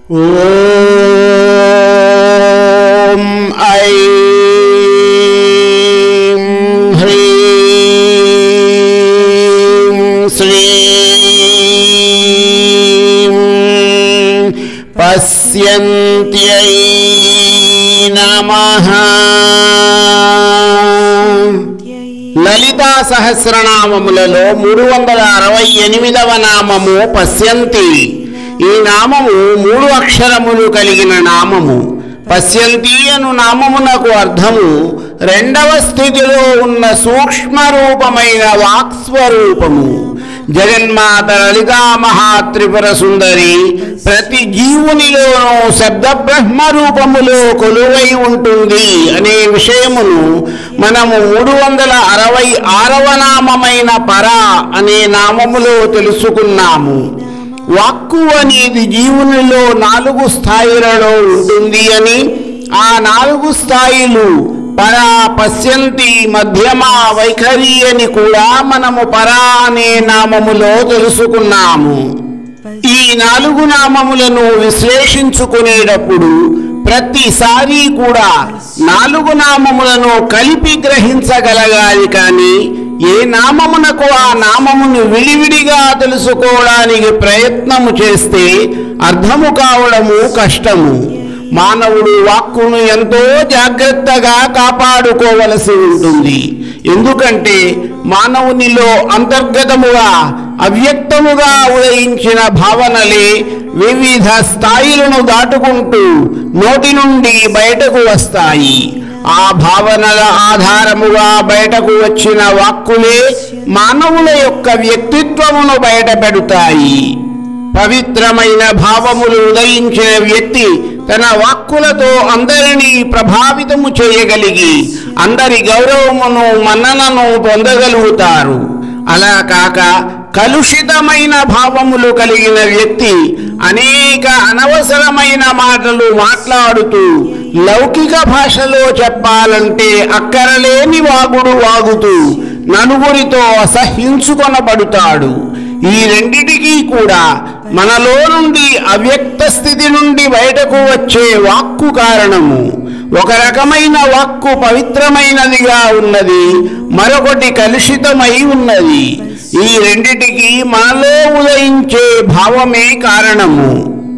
ఓం ఐం హ్రీం శ్రీం పశ్యంత్యై నమః లలితా సహస్రనామములలో మూడు వందల అరవై ఎనిమిదవ నామము పశ్యంతి ఈ నామము మూడు అక్షరములు కలిగిన నామము పశ్యంతి అను నామమునకు అర్థము రెండవ స్థితిలో ఉన్న సూక్ష్మ రూపమైన వాక్స్వరూపము జగన్మాత లలితా మహాత్రిపుర సుందరి ప్రతి జీవునిలోనూ శబ్ద బ్రహ్మ రూపములో కొలువై ఉంటుంది అనే విషయమును మనము మూడు వందల అరవై ఆరవ నామమైన పర అనే నామములో తెలుసుకున్నాము వాక్కు అనేది జీవునిలో నాలుగు స్థాయిలలో ఉంటుంది అని ఆ నాలుగు స్థాయిలు పర పశ్యంతి మధ్యమ వైఖరి అని కూడా మనము పరా అనే నామములో తెలుసుకున్నాము ఈ నాలుగు నామములను విశ్లేషించుకునేటప్పుడు ప్రతిసారి కూడా నాలుగు నామములను కలిపి గ్రహించగలగాలి కానీ ఏ నామమునకు ఆ నామమును విడివిడిగా తెలుసుకోవడానికి ప్రయత్నము చేస్తే అర్థము కావడము కష్టము మానవుడు వాక్కును ఎంతో జాగ్రత్తగా కాపాడుకోవలసి ఉంటుంది ఎందుకంటే మానవునిలో అంతర్గతముగా అవ్యక్తముగా ఉదయించిన భావనలే వివిధ స్థాయిలను దాటుకుంటూ నోటి నుండి బయటకు వస్తాయి ఆ భావనల ఆధారముగా బయటకు వచ్చిన వాక్కులే మానవుల యొక్క వ్యక్తిత్వమును బయటపెడతాయి పవిత్రమైన భావములు ఉదయించిన వ్యక్తి తన వాక్కులతో అందరినీ ప్రభావితము చేయగలిగి అందరి గౌరవమును మన్ననను పొందగలుగుతారు అలా కాక కలుషితమైన భావములు కలిగిన వ్యక్తి అనేక అనవసరమైన మాటలు మాట్లాడుతూ లౌకిక భాషలో చెప్పాలంటే అక్కరలేని వాగుడు వాగుతూ నలుగురితో అసహించుకొనబడుతాడు ఈ రెండిటికీ కూడా మనలో నుండి అవ్యక్త స్థితి నుండి బయటకు వచ్చే వాక్కు కారణము ఒక రకమైన వాక్కు పవిత్రమైనదిగా ఉన్నది మరొకటి కలుషితమై ఉన్నది ఈ రెండిటికి మనలో ఉదయించే భావమే కారణము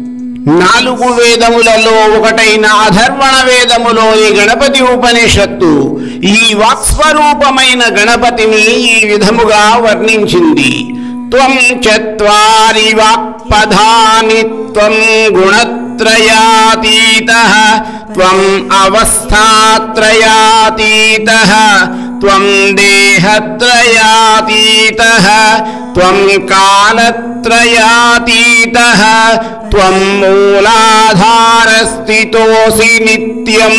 నాలుగు వేదములలో ఒకటైన అధర్వణ వేదములోని గణపతి ఉపనిషత్తు ఈ వాక్స్వరూపమైన గణపతిని ఈ విధముగా వర్ణించింది త్వం చత్వారి వాక్పధాని త్వం గుణత్రయాతీత త్వం అవస్థాత్రయాతీత త్వం దేహత్రయాతీత త్వం కాలత్రయాతీత త్వం మూలాధారస్థితోసి నిత్యం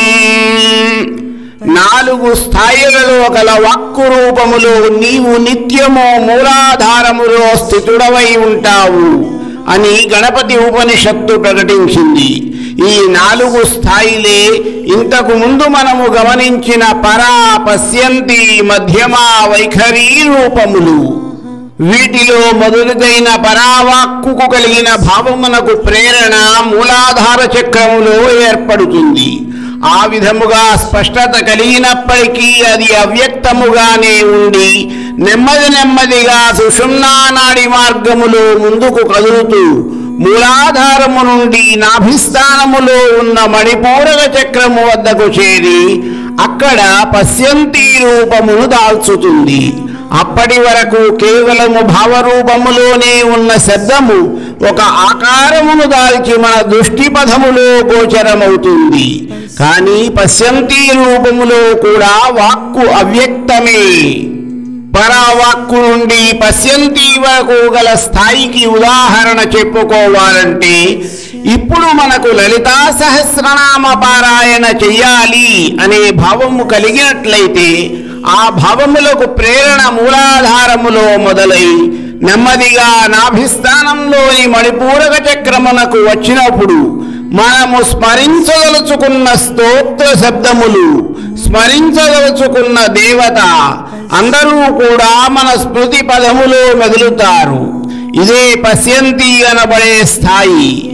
నాలుగు స్థాయిలలో గల వాక్కు రూపములో నీవు నిత్యము మూలాధారములో స్థితుడవై ఉంటావు అని గణపతి ఉపనిషత్తు ప్రకటించింది ఈ నాలుగు స్థాయిలే ఇంతకు ముందు మనము గమనించిన పరా పశ్యంతి మధ్యమ వైఖరీ రూపములు వీటిలో మొదలుదైన పరావాక్కుకు కలిగిన భావమునకు ప్రేరణ మూలాధార చక్రములో ఏర్పడుతుంది ఆ విధముగా స్పష్టత కలిగినప్పటికీ అది అవ్యక్తముగానే ఉండి నెమ్మది నెమ్మదిగా సుషుమ్నా నాడి మార్గములో ముందుకు కదులుతూ మూలాధారము నుండి నాభిస్థానములో ఉన్న మణిపూరక చక్రము వద్దకు చేరి అక్కడ పశ్యంతి రూపమును దాల్చుతుంది అప్పటి వరకు కేవలము భావరూపములోనే ఉన్న శబ్దము ఒక ఆకారమును దాల్చి మన దృష్టి పథములో గోచరమవుతుంది కానీ పశ్యంతి రూపములో కూడా వాక్కు అవ్యక్తమే పరావాక్కు నుండి పశ్యంతి వరకు గల స్థాయికి ఉదాహరణ చెప్పుకోవాలంటే ఇప్పుడు మనకు లలితా సహస్రనామ పారాయణ చెయ్యాలి అనే భావము కలిగినట్లయితే ఆ భావములకు ప్రేరణ మూలాధారములో మొదలై నెమ్మదిగా నాభిస్థానంలోని మణిపూరక చక్రమునకు వచ్చినప్పుడు మనము స్మరించదలుచుకున్న స్తోత్ర శబ్దములు స్మరించదలుచుకున్న దేవత అందరూ కూడా మన స్మృతి పదములో మెదులుతారు ఇదే పశ్యంతి అనబడే స్థాయి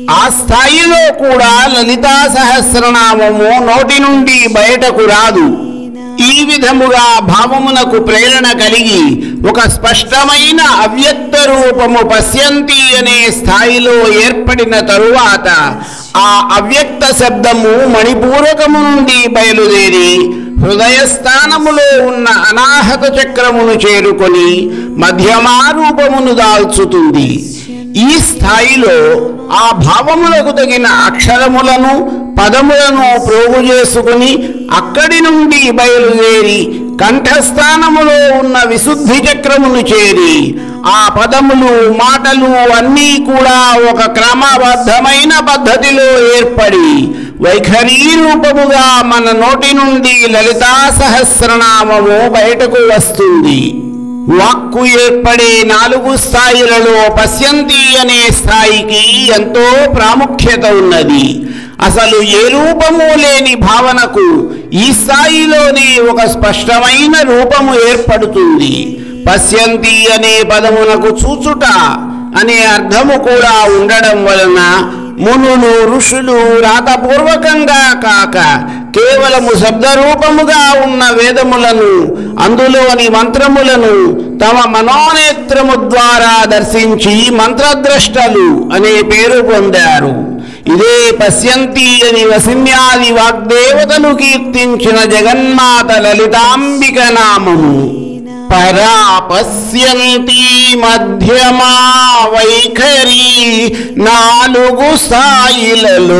ఆ స్థాయిలో కూడా లలితా సహస్రనామము నోటి నుండి బయటకు రాదు ఈ విధముగా భావమునకు ప్రేరణ కలిగి ఒక స్పష్టమైన అవ్యక్త రూపము పశ్యంతి అనే స్థాయిలో ఏర్పడిన తరువాత ఆ అవ్యక్త శబ్దము మణిపూరకము నుండి బయలుదేరి హృదయ స్థానములో ఉన్న అనాహత చక్రమును చేరుకొని మధ్యమా రూపమును దాల్చుతుంది ఈ స్థాయిలో ఆ భావములకు తగిన అక్షరములను పదములను ప్రోగు చేసుకుని అక్కడి నుండి బయలుదేరి కంఠస్థానములో ఉన్న విశుద్ధి చక్రమును చేరి ఆ పదములు మాటలు అన్నీ కూడా ఒక క్రమబద్ధమైన పద్ధతిలో ఏర్పడి వైఖరీ రూపముగా మన నోటి నుండి లలితా సహస్రనామము బయటకు వస్తుంది వాక్కు ఏర్పడే నాలుగు స్థాయిలలో పశ్యంతి అనే స్థాయికి ఎంతో ప్రాముఖ్యత ఉన్నది అసలు ఏ రూపము లేని భావనకు ఈ స్థాయిలోనే ఒక స్పష్టమైన రూపము ఏర్పడుతుంది పశ్యంతి అనే పదమునకు చూచుట అనే అర్థము కూడా ఉండడం వలన మునులు ఋషులు రాతపూర్వకంగా కాక కేవలము శబ్దరూపముగా ఉన్న వేదములను అందులోని మంత్రములను తమ మనోనేత్రము ద్వారా దర్శించి మంత్రద్రష్టలు అనే పేరు పొందారు ఇదే పశ్యంతి అని వసిన్యాది వాగ్దేవతలు కీర్తించిన జగన్మాత లలితాంబిక నామము పరా పశ్యంతి మధ్యమా వైఖరి నాలుగు స్థాయిలలో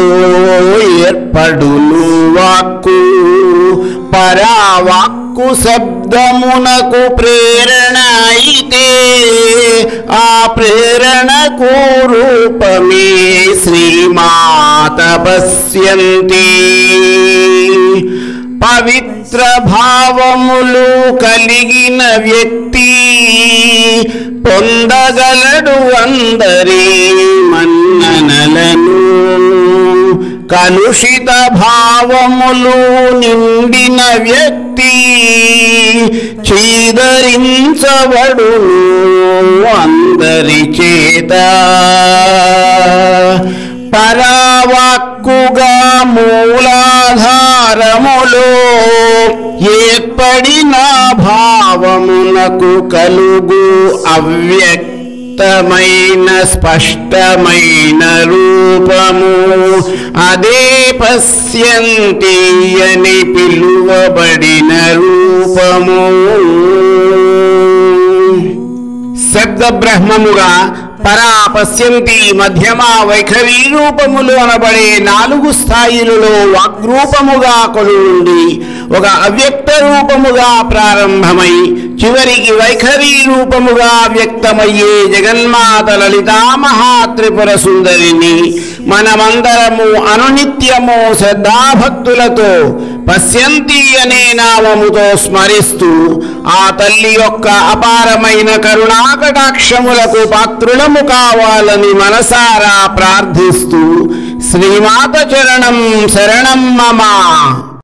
ఏర్పడును వాక్కు పరావాక్కు శబ్దమునకు ప్రేరణ అయితే ఆ ప్రేరణకు రూపమే శ్రీమాత పశ్యంతి పవిత్ర భావములు కలిగిన వ్యక్తి పొందగలడు అందరి మన్ననలను కలుషిత భావములు నిండిన వ్యక్తి చీదరించబడును అందరి చేత పరావాక్కుగా మూలాధారములో ఏర్పడిన భావమునకు కలుగు అవ్యక్తమైన స్పష్టమైన రూపము అదే పశ్యంతి అని పిలువబడిన రూపము శబ్ద బ్రహ్మముగా పరా పశ్యంతి మధ్యమా వైఖరీ రూపములు అనబడే నాలుగు స్థాయిలలో వాగ్రూపముగా కొలుండి ఒక అవ్యక్త రూపముగా ప్రారంభమై చివరికి వైఖరీ రూపముగా వ్యక్తమయ్యే జగన్మాత లలితా మహాత్రిపుర సుందరిని మనమందరము అనునిత్యము శ్రద్ధాభక్తులతో పశ్యంతి అనే నామముతో స్మరిస్తూ ఆ తల్లి యొక్క అపారమైన కరుణాకటాక్షములకు పాత్రులము కావాలని మనసారా ప్రార్థిస్తూ శ్రీమాత చరణం శరణం మమ